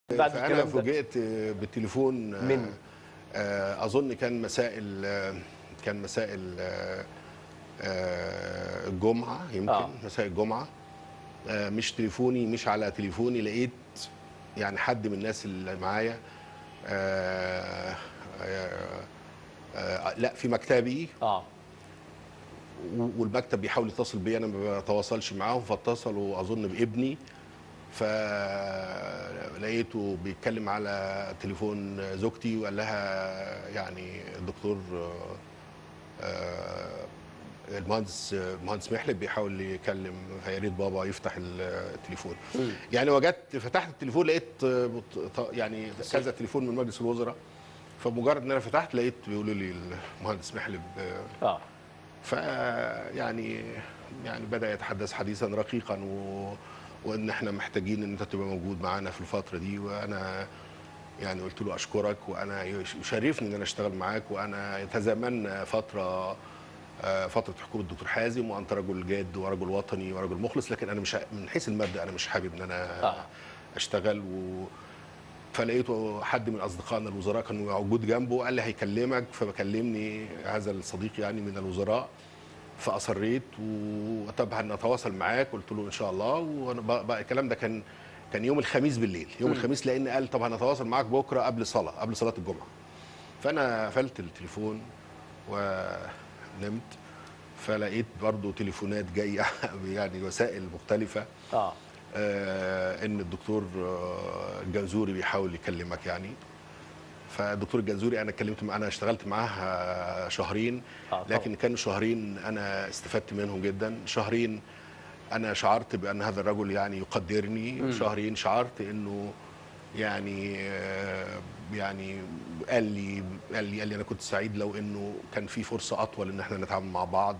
بعد فانا الكلام ده فوجئت بالتليفون من؟ آه، اظن كان مساء ال- كان مساء ال- آه، الجمعه يمكن آه. آه. مساء الجمعه آه، مش تليفوني مش على تليفوني لقيت يعني حد من الناس اللي معايا آه، آه، آه، لا في مكتبي اه والمكتب بيحاول يتصل بيا انا ما بتواصلش معاهم فاتصلوا اظن بابني فلقيته بيتكلم على تليفون زوجتي وقال لها يعني الدكتور آه، آه، المهندس المهندس محلب بيحاول يكلم فيا ريت بابا يفتح التليفون يعني وجدت فتحت التليفون لقيت آه، بط- يعني كذا تليفون من مجلس الوزراء فمجرد ان انا فتحت لقيت بيقولوا لي المهندس محلب آه، اه فيعني يعني بدا يتحدث حديثا رقيقا و... وان احنا محتاجين ان انت تبقى موجود معانا في الفتره دي وانا يعني قلت له اشكرك وانا يش- يشرفني ان انا اشتغل معاك وانا يتزامن فتره آه، فتره حكومه الدكتور حازم وانت رجل جاد ورجل وطني ورجل مخلص لكن انا مش ه- من حيث المبدا انا مش حابب ان انا آه. اشتغل و فلقيته حد من اصدقائنا الوزراء كان موجود جنبه قال لي هيكلمك فبكلمني هذا الصديق يعني من الوزراء فاصريت وطبعا نتواصل معاك قلت له ان شاء الله وانا بقى بقى الكلام ده كان كان يوم الخميس بالليل يوم الخميس لان قال طب هنتواصل معاك بكره قبل صلاه قبل صلاه الجمعه فانا قفلت التليفون ونمت فلقيت برضو تليفونات جايه يعني وسائل مختلفه اه آه، ان الدكتور آه، الجنزوري بيحاول يكلمك يعني فالدكتور الجنزوري انا اتكلمت معاه انا اشتغلت معاه آه، شهرين آه، طبعا. لكن كانوا شهرين انا استفدت منهم جدا شهرين انا شعرت بان هذا الرجل يعني يقدرني شهرين شعرت انه يعني آه، يعني قال لي قال لي قال لي انا كنت سعيد لو انه كان في فرصه اطول ان احنا نتعامل مع بعض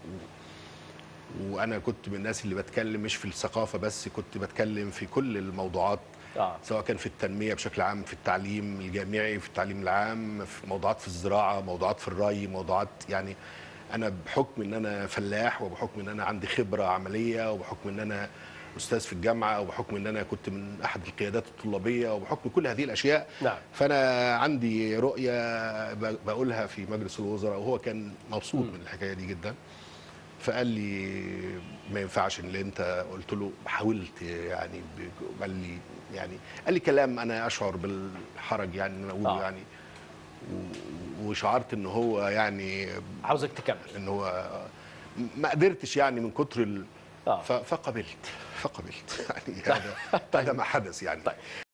وانا كنت من الناس اللي بتكلم مش في الثقافه بس كنت بتكلم في كل الموضوعات اه سواء كان في التنميه بشكل عام في التعليم الجامعي في التعليم العام في موضوعات في الزراعه موضوعات في الري موضوعات يعني انا بحكم ان انا فلاح وبحكم ان انا عندي خبره عمليه وبحكم ان انا استاذ في الجامعه وبحكم ان انا كنت من احد القيادات الطلابيه وبحكم كل هذه الاشياء نعم. فانا عندي رؤيه ب- بقولها في مجلس الوزراء وهو كان مبسوط من الحكايه دي جدا فقال لي ما ينفعش اللي انت قلت له حاولت يعني ب- قال لي يعني قال لي كلام انا اشعر بالحرج يعني ان انا اقوله آه. آه. يعني و- وشعرت ان هو يعني عاوزك تكمل ان هو ما قدرتش يعني من كتر ال... آه. ف- فقبلت فقبلت يعني هذا هذا ما حدث يعني طيب